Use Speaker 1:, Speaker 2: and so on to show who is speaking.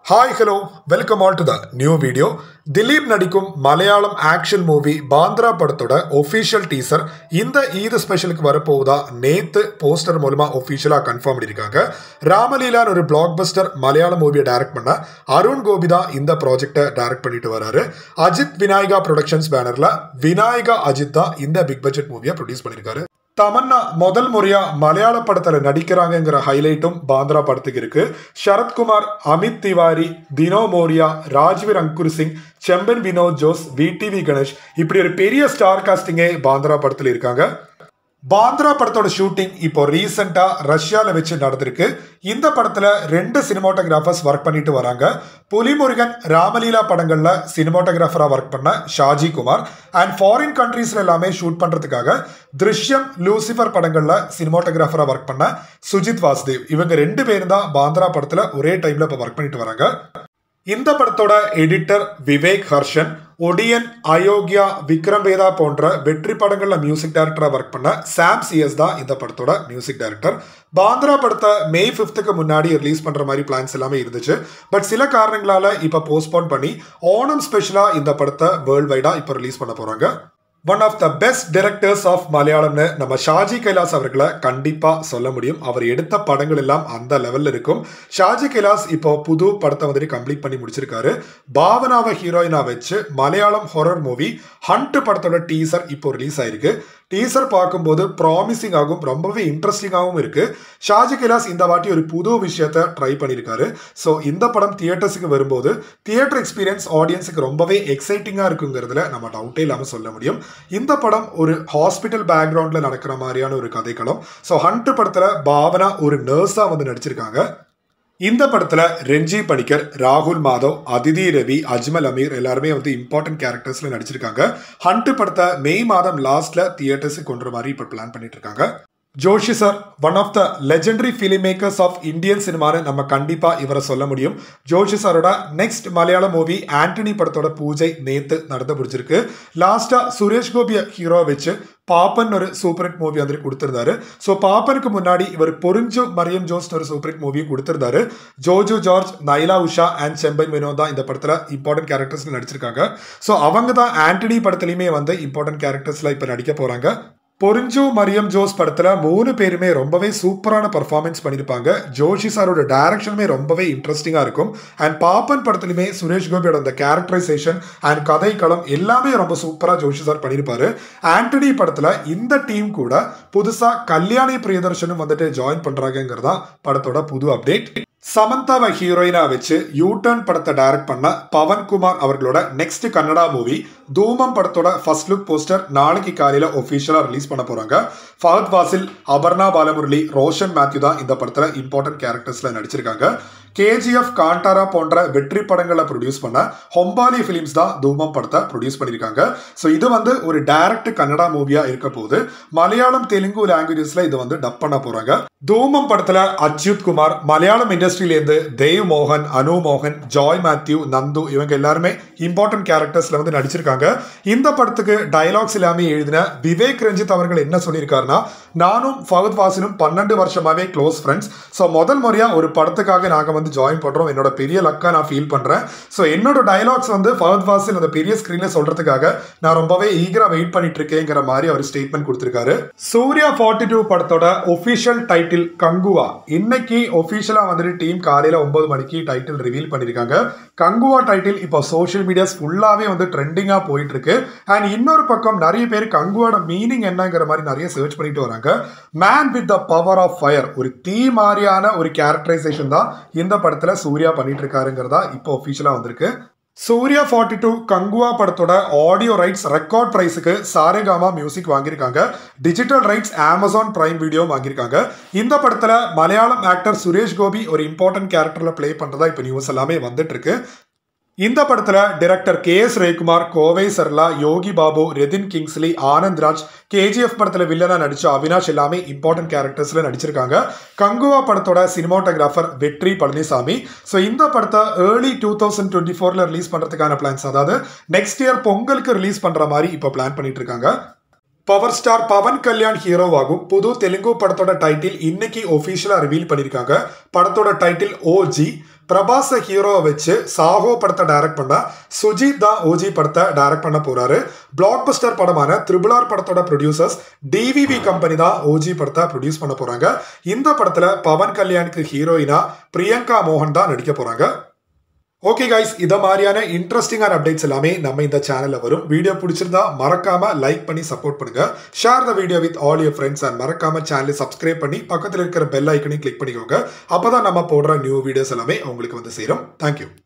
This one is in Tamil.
Speaker 1: hi hello welcome all to the new video Dileep நடிக்கும் மலையாளம் ஆக்ஷன் மூவி பாந்திரா படத்தோட ஒஃபிஷியல் டீசர் இந்த ஈத் ஸ்பெஷலுக்கு வரப்போகுதா நேத்து போஸ்டர் மூலமா ஒஃபிஷியலாக கன்ஃபார்ம் பண்ணியிருக்காங்க ராமலீலான்னு ஒரு பிளாக் பஸ்டர் மலையாள மூவியை டைரக்ட் பண்ண அருண் கோபி தான் இந்த ப்ராஜெக்டை டைரக்ட் பண்ணிட்டு வராரு அஜித் விநாயகா ப்ரொடக்ஷன்ஸ் பேனர்ல விநாயகா அஜித் தான் இந்த பிக் பட்ஜெட் மூவியை ப்ரொடியூஸ் பண்ணியிருக்காரு தமன்னா முதல் முறையா மலையாள படத்துல நடிக்கிறாங்கங்கிற ஹைலைட்டும் பாந்திரா படத்துக்கு இருக்கு சரத்குமார் அமித் திவாரி தினோ மோரியா ராஜ்வீர் அங்குர் சிங் செம்பன் வினோத் ஜோஸ் விடிவி கணேஷ் இப்படி ஒரு பெரிய ஸ்டார் காஸ்டிங்கே பாந்திரா படத்துல இருக்காங்க பாந்திரா படத்தோட ஷூட்டிங் இப்போ ரீசெண்டா ரஷ்யால வச்சு நடந்திருக்கு இந்த படத்துல ரெண்டு சினிமாட்டோகிராஃபர்ஸ் ஒர்க் பண்ணிட்டு வராங்க புலிமுருகன் ராமலீலா படங்கள்ல சினிமாட்டோகிராஃபரா ஒர்க் பண்ண ஷாஜி குமார் அண்ட் ஃபாரின் கண்ட்ரீஸ்ல எல்லாமே ஷூட் பண்றதுக்காக திருஷ்யம் லூசிஃபர் படங்கள்ல சினிமாட்டோகிராஃபரா ஒர்க் பண்ண சுஜித் வாசுதேவ் இவங்க ரெண்டு பேரும் தான் பாந்திரா படத்துல ஒரே டைம்ல இப்போ ஒர்க் பண்ணிட்டு வராங்க இந்த படத்தோட எடிட்டர் விவேக் ஹர்ஷன் ஒடியன் அயோக்யா விக்ரம் வேதா போன்ற வெற்றி படங்கள்ல மியூசிக் டைரக்டரா ஒர்க் பண்ண சாம் சிஎஸ் தான் இந்த படத்தோட மியூசிக் டைரக்டர் பாந்திரா படத்தை மே ஃபிஃப்த்துக்கு முன்னாடி ரிலீஸ் பண்ற மாதிரி பிளான்ஸ் எல்லாமே இருந்துச்சு பட் சில காரணங்களால இப்ப போஸ்ட்போன் பண்ணி ஓணம் ஸ்பெஷலா இந்த படத்தை வேர்ல்ட் வைடா இப்ப ரிலீஸ் பண்ண போறாங்க one of the best directors of மலையாளம்னு நம்ம ஷாஜி கைலாஸ் அவர்களை கண்டிப்பாக சொல்ல முடியும் அவர் எடுத்த படங்கள் எல்லாம் அந்த லெவலில் இருக்கும் ஷாஜி கைலாஸ் இப்போ புது படத்தை வந்துட்டு கம்ப்ளீட் பண்ணி முடிச்சிருக்காரு பாவனாவை ஹீரோயினா வச்சு மலையாளம் ஹொரர் மூவி ஹண்ட் படத்தோட டீசர் இப்போ ரிலீஸ் ஆயிருக்கு டீசர் பார்க்கும்போது ப்ராமிசிங் ஆகும் ரொம்பவே இன்ட்ரெஸ்டிங்காகவும் இருக்கு ஷாஜி கைலாஸ் இந்த வாட்டி ஒரு புது விஷயத்த ட்ரை பண்ணியிருக்காரு ஸோ இந்த படம் தியேட்டர்ஸுக்கு வரும்போது தியேட்டர் எக்ஸ்பீரியன்ஸ் ஆடியன்ஸுக்கு ரொம்பவே எக்ஸைட்டிங்காக இருக்குங்கிறதுல நம்ம டவுட்டே இல்லாமல் சொல்ல முடியும் இந்த படம் ஒரு ஹாஸ்பிட்டல் பேக்ரவுண்ட்ல நடக்கிற மாதிரியான ஒரு கதைக்களம் ஸோ ஹண்ட் படத்துல பாவனா ஒரு நர்ஸா வந்து நடிச்சிருக்காங்க இந்த படத்துல ரெஞ்சி பணிக்கர் ராகுல் மாதவ் அதிதி ரவி அஜ்மல் அமீர் எல்லாருமே வந்து இம்பார்ட்டன்ட் கேரக்டர்ஸ்ல நடிச்சிருக்காங்க ஹண்ட் படத்தை மே மாதம் லாஸ்ட்ல தியேட்டர்ஸுக்கு கொண்டு மாதிரி இப்போ பிளான் பண்ணிட்டு இருக்காங்க Joshi sir one of the legendary film makers of Indian சினிமான்னு நம்ம கண்டிப்பாக இவரை சொல்ல முடியும் ஜோஷி சாரோட நெக்ஸ்ட் மலையாள மூவி ஆண்டனி படத்தோட பூஜை நேத்து நடந்து முடிச்சிருக்கு லாஸ்ட்டாக சுரேஷ் கோபியை ஹீரோ வச்சு பாப்பன் ஒரு சூப்பர் ஹிட் மூவி வந்துட்டு கொடுத்துருந்தாரு ஸோ பாப்பனுக்கு முன்னாடி இவர் பொறிஞ்சு மரியம் ஜோஸ் ஒரு சூப்பர் ஹிட் மூவியும் கொடுத்துருந்தாரு ஜோஜு ஜார்ஜ் நைலா உஷா அண்ட் செம்பன் வினோத் தான் இந்த படத்தில் இம்பார்ட்டன்ட் கேரக்டர்ஸ் நடிச்சிருக்காங்க ஸோ அவங்க தான் ஆண்டனி படத்துலையுமே வந்து இம்பார்ட்டன்ட் கேரக்டர்ஸ்ல இப்போ நடிக்க போகிறாங்க பொறிஞ்சு மரியம் ஜோஸ் படத்துல மூணு பேருமே ரொம்பவே சூப்பரான பர்ஃபார்மன்ஸ் பண்ணியிருப்பாங்க ஜோஷி சாரோட டைரக்ஷனுமே ரொம்பவே இன்ட்ரெஸ்டிங்காக இருக்கும் அண்ட் பாப்பன் படத்துலையுமே சுரேஷ் கோபியோட அந்த கேரக்டரைசேஷன் அண்ட் கதைக்களம் எல்லாமே ரொம்ப சூப்பராக ஜோஷி சார் பண்ணியிருப்பாரு ஆண்டனி படத்துல இந்த டீம் கூட புதுசாக கல்யாணி பிரியதர்ஷனும் வந்துட்டு ஜாயின் பண்றாங்கிறது படத்தோட புது அப்டேட் சமந்தாவை ஹீரோயினா வச்சு யூடர்ன் படத்தை டைரக்ட் பண்ண பவன்குமார் அவர்களோட நெக்ஸ்ட் கன்னடா மூவி தூமம் படத்தோட ஃபர்ஸ்ட் லுக் போஸ்டர் நாளைக்கு காலையில ஒஃபிஷியலா ரிலீஸ் பண்ண போறாங்க ஃபஹத் வாசில் அபர்ணா பாலமுரளி ரோஷன் மேத்யூ தான் இந்த படத்துல இம்பார்ட்டன்ட் கேரக்டர்ஸ்ல நடிச்சிருக்காங்க கேஜிஎஃப் காண்டாரா போன்ற வெற்றி படங்களை ப்ரொடியூஸ் பண்ண ஹொம்பாலி ஃபிலிம்ஸ் தான் தூமம் படத்தை ப்ரொடியூஸ் பண்ணியிருக்காங்க ஸோ இது வந்து ஒரு டைரக்ட் கன்னடா மூவியா இருக்க போது மலையாளம் தெலுங்கு லாங்குவேஜஸ்ல இது வந்து டப் பண்ண போறாங்க தூமம் படத்துல அச்யுத் குமார் மலையாளம் இண்டஸ்ட்ரியிலேருந்து தேவ் மோகன் அனு மோகன் ஜாய் மேத்யூ நந்து இவங்க எல்லாருமே இம்பார்ட்டன்ட் கேரக்டர்ஸ்ல வந்து நடிச்சிருக்காங்க இந்த படத்துக்கு டைலாக்ஸ் எல்லாமே எழுதின விவேக் ரஞ்சித் அவர்கள் என்ன சொல்லியிருக்காருன்னா நானும் ஃபகத் வாசினும் பன்னெண்டு வருஷமாவே க்ளோஸ் ஃப்ரெண்ட்ஸ் ஸோ முதல் முறையா ஒரு படத்துக்காக நாங்கள் வந்து ஜாயின் பண்றோம் என்னோட பெரிய லக்கா நான் ஃபீல் பண்றேன் ஸோ என்னோட டைலாக்ஸ் வந்து ஃபகத் வாசில் அந்த பெரிய ஸ்கிரீன்ல சொல்றதுக்காக நான் ரொம்பவே ஈகரா வெயிட் பண்ணிட்டு இருக்கேங்கிற மாதிரி அவர் ஸ்டேட்மெண்ட் கொடுத்திருக்காரு சூர்யா ஃபார்ட்டி டூ படத்தோட ஒஃபிஷியல் டைட்டில் கங்குவா இன்னைக்கு ஒஃபிஷியலா வந்துட்டு டீம் காலையில ஒன்பது மணிக்கு டைட்டில் ரிவீல் பண்ணிருக்காங்க கங்குவா டைட்டில் இப்போ சோஷியல் மீடியாஸ் ஃபுல்லாவே வந்து ட்ரெண்டிங்கா போயிட்டு இருக்கு அண்ட் இன்னொரு பக்கம் நிறைய பேர் கங்குவாட மீனிங் என்னங்கிற மாதிரி நிறைய சர்ச் பண்ணிட்டு வராங்க man with the power of fire ஒரு தீ மாதிரியான ஒரு கேரக்டரைசேஷன் தான் இந்த படத்துல சூர்யா பண்ணிட்டு இருக்காருங்கிறதா இப்போ ஒஃபிஷியலா வந்திருக்கு சூர்யா ஃபார்ட்டி டூ கங்குவா படத்தோட ஆடியோ ரைட்ஸ் ரெக்கார்ட் ப்ரைஸுக்கு சாரேகாமா மியூசிக் வாங்கியிருக்காங்க digital rights Amazon Prime video வாங்கியிருக்காங்க இந்த படத்தில் மலையாளம் ஆக்டர் சுரேஷ் கோபி ஒரு இம்பார்ட்டன்ட் கேரக்டரில் ப்ளே பண்ணுறதா இப்போ நியூஸ் எல்லாமே வந்துட்டு இருக்கு இந்த படத்துல director K S Ravikumar Kovai Sarala Yogi Babu Redin Kingsley Anand Raj KGF படத்துல வில்லனா நடிச்ச அவினாஷ் எல்லாமே இம்பார்ட்டன்ட் கேரக்டர்ஸ்ல நடிச்சிருக்காங்க கங்குவா படத்தோட சினிமாட்டோகிராஃபர் வெற்றி பழனிசாமி ஸோ இந்த படத்தை ஏர்லி டூ தௌசண்ட் டுவெண்ட்டி ஃபோர்ல ரிலீஸ் பண்றதுக்கான பிளான்ஸ் அதாவது நெக்ஸ்ட் இயர் பொங்கலுக்கு ரிலீஸ் பண்ற மாதிரி இப்போ பிளான் பண்ணிட்டு இருக்காங்க பவர் ஸ்டார் பவன் கல்யாண் ஹீரோவாகும் புது தெலுங்கு படத்தோட டைட்டில் இன்னைக்கு ஒஃபிஷியலா ரிவீல் பண்ணியிருக்காங்க படத்தோட டைட்டில் ஓஜி பிரபாஸ ஹீரோவை வச்சு சாஹோ படத்தை டைரக்ட் பண்ண சுஜித் தான் ஓஜி படத்தை டைரக்ட் பண்ண போறாரு பிளாக் பஸ்டர் படமான த்ரிபுலார் படத்தோட ப்ரொடியூசர்ஸ் டிவிவி கம்பெனி தான் ஓஜி படத்தை ப்ரொடியூஸ் பண்ண போறாங்க இந்த படத்துல பவன் கல்யாணுக்கு ஹீரோயினா பிரியங்கா மோகன் தான் நடிக்க போறாங்க ஓகே கைஸ் இதை மாதிரியான இன்ட்ரெஸ்டிங்கான அப்டேட்ஸ் எல்லாமே நம்ம இந்த சேனல்ல வரும் வீடியோ பிடிச்சிருந்தா மறக்காம லைக் பண்ணி சப்போர்ட் பண்ணுங்க share the video with all your friends and மறக்காம சேனலை சப்ஸ்கிரைப் பண்ணி பக்கத்தில் இருக்கிற பெல் ஐக்கனையும் கிளிக் பண்ணிக்கோங்க அப்பதான் நம்ம போடுற நியூ வீடியோஸ் எல்லாமே உங்களுக்கு வந்து சேரும் தேங்க்யூ